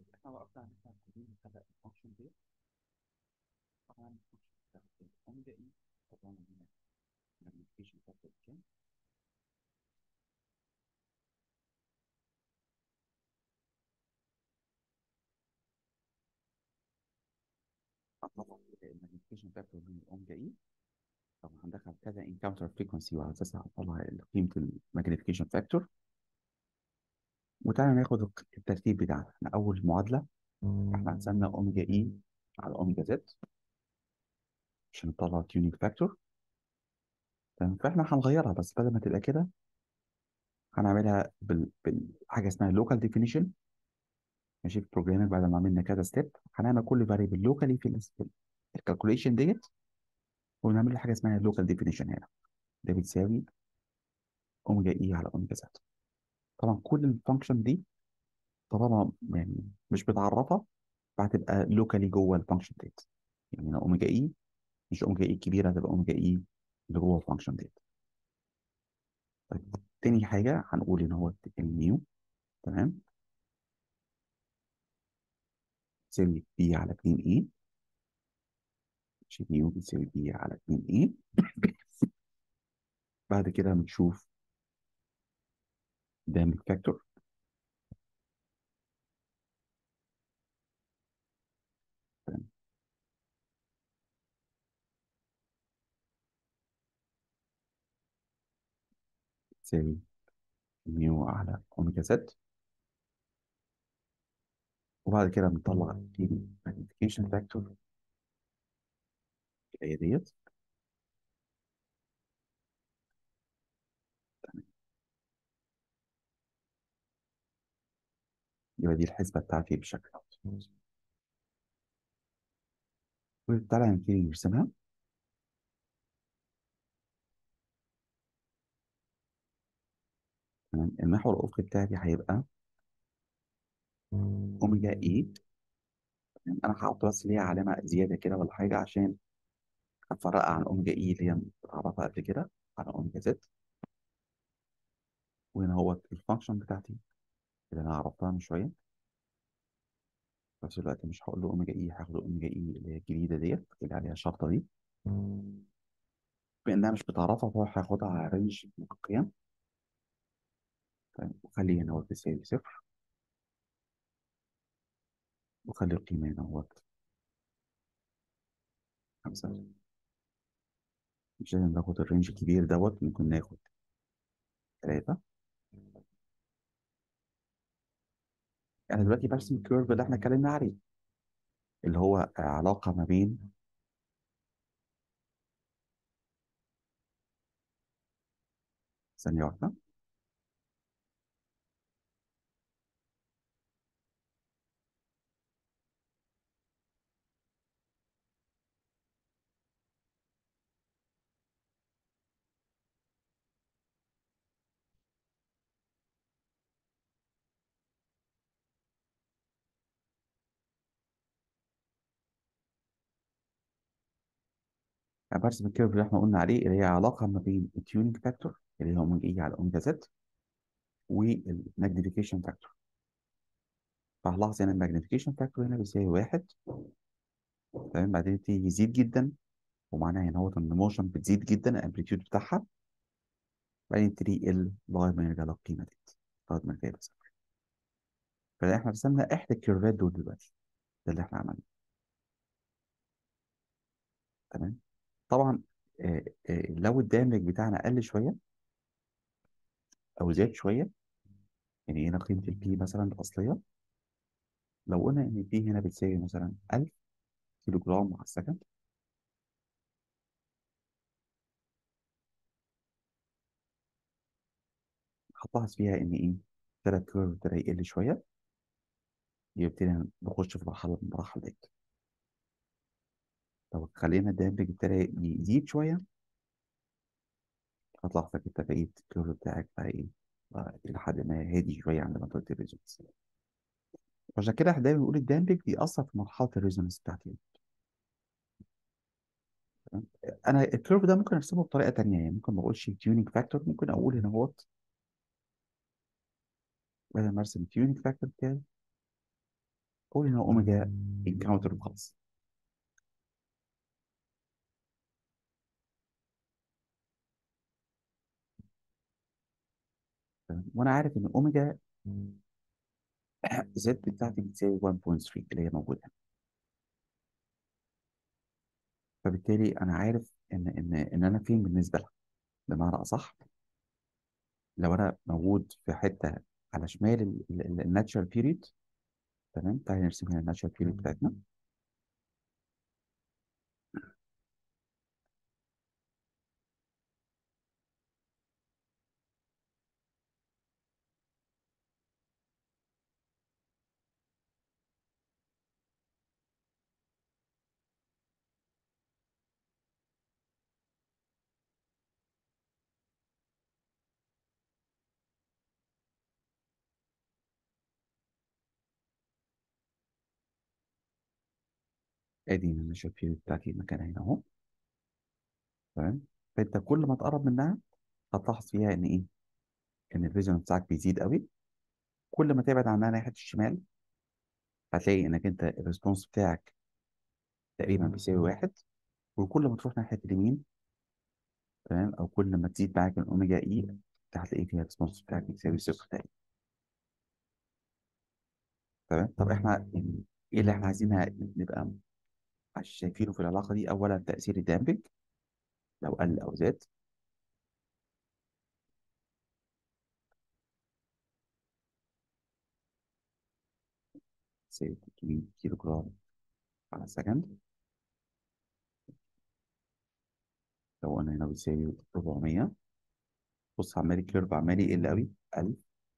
احنا وقفنا عن احنا عايزين نخلق الفانكشن دي طبعا الفانكشن بتاعت الاوميجا اي طبعا هنا الماجنيفيكيشن فاكتور كام طبعا الماجنيفيكيشن فاكتور من الاوميجا اي طبعا هندخل كذا انكاونتر فريكونسي وعلى اساسها هنطلع قيمه الماجنيفيكيشن فاكتور وتعالى ناخد الترتيب بتاعنا احنا اول معادله احنا قسمنا اوميجا اي على اوميجا زد عشان نطلع تيونينج فاكتور تمام فاحنا هنغيرها بس بدل ما تبقى كده هنعملها بال... بالحاجه اسمها لوكال ديفينيشن ماشي في البروجرامينج بعد ما عملنا كذا ستيب هنعمل كل فاريبل لوكالي في الكالكوليشن ديت ونعمل له حاجه اسمها لوكال ديفينيشن هنا ده بتساوي اوميجا اي على اوميجا زد طبعا كل الفانكشن دي طالما يعني مش بتعرفها فهتبقى لوكالي جوه الفانكشن ديت يعني هنا اوميجا اي مش اوميجا اي الكبيره هتبقى اوميجا اي اللي جوه الفانكشن ديت طيب تاني حاجه هنقول ان هو الميو تمام تساوي بي على 2 اي ماشي ميو بتساوي بي على 2 اي بعد كده بنشوف دامج فاكتور تساوي ميو على اوميجا زد وبعد كده بنطلع الماجنيفيكيشن فاكتور اللي هي ديت يبقى دي الحسبة بتاعتي بالشكل ده وتعالى نبتدي نرسمها تمام المحور الأفقي بتاعي هيبقى أوميجا إي تمام أنا هحط بس ليها علامة زيادة كده ولا حاجة عشان أفرقها عن أوميجا إي اللي هي متعرفة قبل كده على أوميجا زد وهنا هو الفانكشن بتاعتي اللي أنا عرفتها من شوية في نفس الوقت مش هقول له أوميجا إي هاخد أوميجا إي اللي هي الجديدة ديت اللي عليها الشرطة دي بإنها مش بتعرفها فهو هياخدها على رينج من القيم طيب وخلي هنا هو بيساوي صفر وخلي القيمة هنا هو خمسة مش لازم ناخد الرينج الكبير دوت ممكن ناخد ثلاثة أنا دلوقتي برسم الكيرف اللي احنا اتكلمنا عليه اللي هو علاقة ما بين ثانية واحدة أنا برسم الكيرف اللي احنا قلنا عليه اللي هي علاقة ما بين التيونينج فاكتور اللي هو اوميجا اي على اوميجا زد والماجنيفيكيشن فاكتور فهلاحظ هنا الماجنيفيكيشن فاكتور هنا بيساوي واحد تمام بعدين يبتدي يزيد جدا ومعناها هنا هو ان الموشن بتزيد جدا الامبليتيود بتاعها بعدين يبتدي يقل لغايه ما يرجع للقيمه دي لغايه ما يرجع صفر فده احنا رسمنا احدى الكيرفات دول دلوقتي ده اللي احنا عملناه تمام طبعا آه آه لو الدامج بتاعنا قل شويه او زاد شويه يعني هنا قيمه البي مثلا الاصليه لو قلنا ان البي هنا بتساوي مثلا 1000 كيلو جرام على السكند هتلاحظ فيها ان ايه ابتدى الكيرف ابتدى يقل شويه يبتدي نخش في مرحله من المراحل ديت لو خلينا الدامج ابتدى يزيد شويه هتلاحظ انت بقيت الكيرف بتاعك بقى ايه بقى الى حد ما هادي شويه عند منطقه الريزونانس عشان كده احنا دايما بنقول الدامج بيأثر في مرحله الريزونانس بتاعتي تمام؟ انا الكيرف ده ممكن ارسمه بطريقه تانيه يعني ممكن ما اقولش تيونينج فاكتور ممكن اقول هنا اهوت بدل ما ارسم التيونينج فاكتور بتاعي قول ان اوميجا انكاونتر وخلاص تمام؟ وانا عارف ان اوميجا زد بتاعتي بتساوي 1.3 اللي هي موجوده فبالتالي انا عارف ان ان ان انا فين بالنسبه لها بمعنى اصح لو انا موجود في حته على شمال الناتشرال بيريد تمام تعالى نرسم هنا الناتشرال بيريد بتاعتنا ادي الناتشرال بيريد بتاعتي مكانها هنا اهو تمام فانت كل ما تقرب منها هتلاحظ فيها ان ايه ان الفيجن بتاعك بيزيد قوي كل ما تبعد عنها ناحيه الشمال هتلاقي انك انت الريسبونس بتاعك تقريبا بيساوي واحد وكل ما تروح ناحيه اليمين تمام او كل ما تزيد معاك من اوميجا اي هتلاقي فيها الريسبونس بتاعك بيساوي صفر تقريبا تمام طب احنا يعني ايه اللي احنا عايزينها نبقى شايفينه في العلاقه دي اولا تاثير الدامبنج لو قل او زاد يساوي 300 كيلو جرام على سكند لو قلنا هنا بيساوي 400 بص عمال الكيرف عمال يقل قوي 1000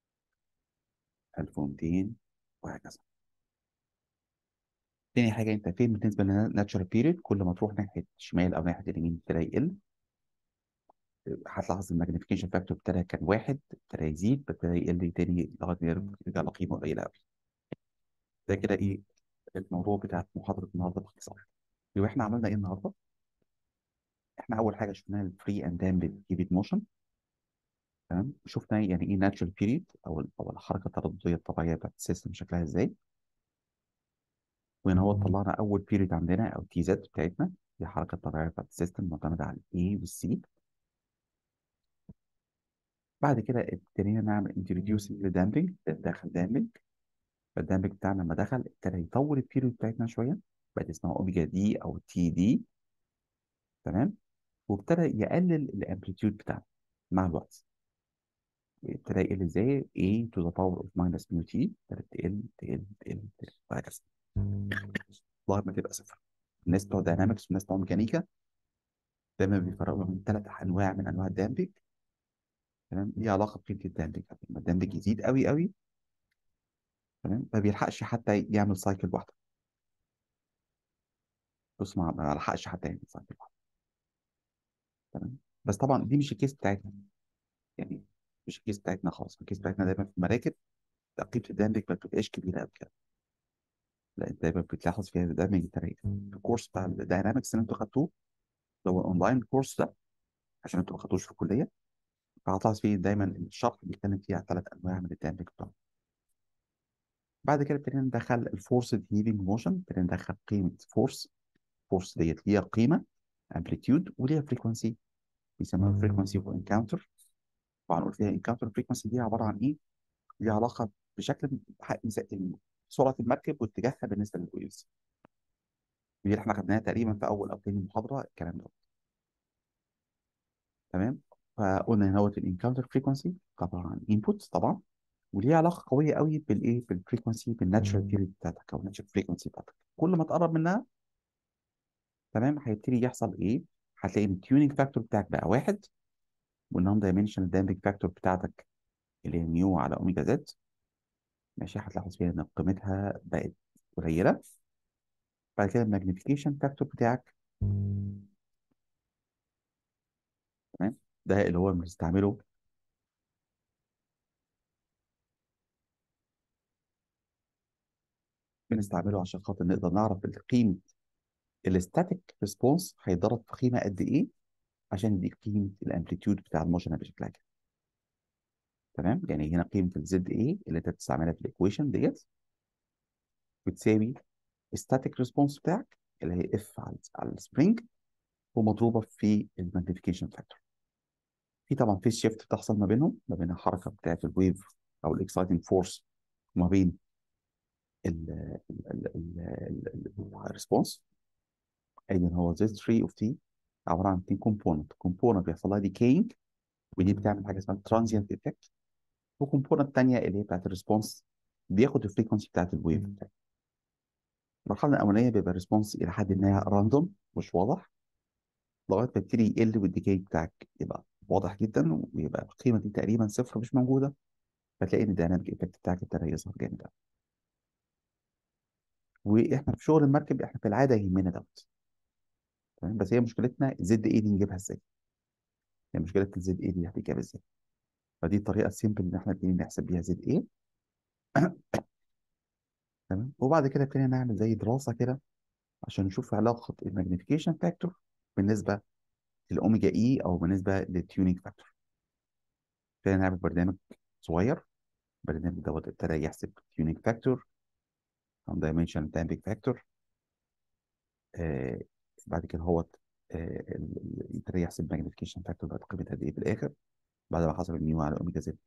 1200 وهكذا تاني حاجة انت فين بالنسبة للناتشرال بيريد كل ما تروح ناحية الشمال او ناحية اليمين ابتدى يقل هتلاحظ الماجنيفيكيشن فاكتور ابتدى كان واحد ابتدى يزيد ابتدى يقل تاني لغاية ما يرجع لقيمة قليلة قوي ده كده ايه الموضوع بتاع محاضرة النهارده باختصار يبقى احنا عملنا ايه النهارده؟ احنا اول حاجة شفناها الفري اند دامبد كيبت موشن تمام وشفنا يعني ايه ناتشرال بيريد او او الحركة الترددية الطبيعية بتاعت السيستم شكلها ازاي وهنا هو طلعنا اول بيريد عندنا او تي زد بتاعتنا دي الحركة الطبيعية بتاعت السيستم معتمدة على الاي والسي بعد كده ابتدينا نعمل انتروديوسنج لدامبنج دخل دامبنج فالدامبنج بتاعنا لما دخل ابتدى يطول البيريود بتاعتنا شويه بقت اسمها اوميجا دي او تي دي تمام وابتدى يقلل الامبليتيود بتاعنا مع الوقت ابتدى يقل ازاي A to the power of minus mu t ابتدت تقل تقل تقل تقل وهكذا لغايه ما تبقى صفر الناس بتوع داينامكس والناس بتوع ميكانيكا دايما بيفرقوا من ثلاث انواع من انواع الدامبنج تمام ليه علاقه بقيمه الدامبنج لما الدامبنج يزيد قوي قوي تمام ما بيلحقش حتى يعمل سايكل واحده بص ما ما لحقش حتى يعمل سايكل واحده تمام بس طبعا دي مش الكيس بتاعتنا يعني مش الكيس بتاعتنا خالص الكيس بتاعتنا دايما في المراكب قيمه الدامبنج ما بتبقاش كبيره قوي كده لا انت دايما بتلاحظ فيها الدامبنج التريد في الكورس بتاع الداينامكس اللي انتوا خدتوه اللي هو الاونلاين كورس ده عشان انتوا ما خدتوش في الكليه فهتلاحظ فيه دايما الشرح بيتكلم فيه على ثلاث انواع من الدامبنج بتاعه بعد كده ابتدينا ندخل الفورس هيلينج موشن ابتدينا ندخل قيمه فورس فورس ديت ليها قيمه امبليتيود وليها فريكونسي بيسموها فريكونسي اوف انكاونتر طبعا قلت لها انكاونتر فريكونسي دي عباره عن ايه؟ ليها علاقه بشكل ح- سرعه المركب واتجاهها بالنسبه للويلز دي اللي احنا خدناها تقريبا في اول او تاني محاضره الكلام ده تمام فقلنا ان هو الانكاونتر فريكونسي عباره عن انبوت طبعا وليها علاقه قويه قوي بالايه بالفريكونسي بالناتشرال بيريد بتاعتك او الناتشرال فريكونسي بتاعتك كل ما تقرب منها تمام هيبتدي يحصل ايه هتلاقي التيوننج فاكتور بتاعك بقى واحد والنون دايمنشنال دامبنج فاكتور بتاعتك اللي هي ميو على اوميجا زد ماشي هتلاحظ فيها ان قيمتها بقت قليله بعد كده الماجنيفيكيشن فاكتور بتاعك تمام ده اللي هو بنستعمله بنستعمله عشان خاطر نقدر نعرف قيمه الاستاتيك ريسبونس هيتضرب في قيمه قد ايه عشان يديك قيمه الامبليتيود بتاع الموشن بشكل كده تمام يعني هنا قيمه الزد ايه اللي انت بتستعملها في الايكويشن ديت بتساوي static response بتاعك اللي هي اف على على السبرينج ومضروبه في الماجنيفيكيشن فاكتور في طبعا فيس شيفت بتحصل ما بينهم ما بين الحركه بتاعت الويف او الاكسايتنج فورس وما بين الريسبونس اذا هو this 3 اوف تي عباره عن اتنين كومبوننت كومبوننت بيحصل لها ديكينج ودي بتعمل حاجه اسمها ترانزيانت افكت وكومبوننت تانية اللي هي بتاعت الريسبونس بياخد الفريكونسي بتاعت الويف المرحله الاولانيه بيبقى الريسبونس الى حد ما راندوم مش واضح لغايه ما يبتدي يقل والديكي بتاعك يبقى واضح جدا ويبقى القيمه دي تقريبا صفر مش موجوده فتلاقي ان الديناميك افكت بتاعك ابتدى يظهر جامد قوي واحنا في شغل المركب احنا في العاده يهمنا دوت تمام بس هي مشكلتنا الزد اي دي نجيبها ازاي؟ هي مشكله الزد اي دي هتجيبها ازاي؟ فدي الطريقه السيمبل ان احنا نبتدي نحسب بيها زد اي تمام وبعد كده ابتدينا نعمل زي دراسه كده عشان نشوف علاقه الماجنيفيكيشن فاكتور بالنسبه للاوميجا اي او بالنسبه للتيونينج فاكتور ابتدينا نعمل برنامج صغير البرنامج دوت ابتدى يحسب تيونينج فاكتور عن دايمنشن دامبينج فاكتور آه بعد كده هو آه ابتدى يحسب ماجنيفيكيشن فاكتور بقت قيمتها قد ايه في الاخر بعد ما حسب الميو على اوميجا زد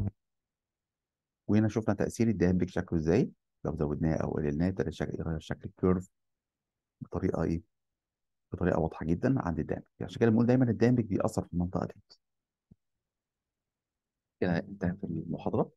وهنا شفنا تاثير الدامبينج شكله ازاي لو زودناه او قللناه ابتدى الشكل يغير شكل الكيرف بطريقه ايه بطريقه واضحه جدا عند الدامبينج عشان كده بنقول دايما الدامبينج بيأثر في المنطقه دي كده انتهت المحاضره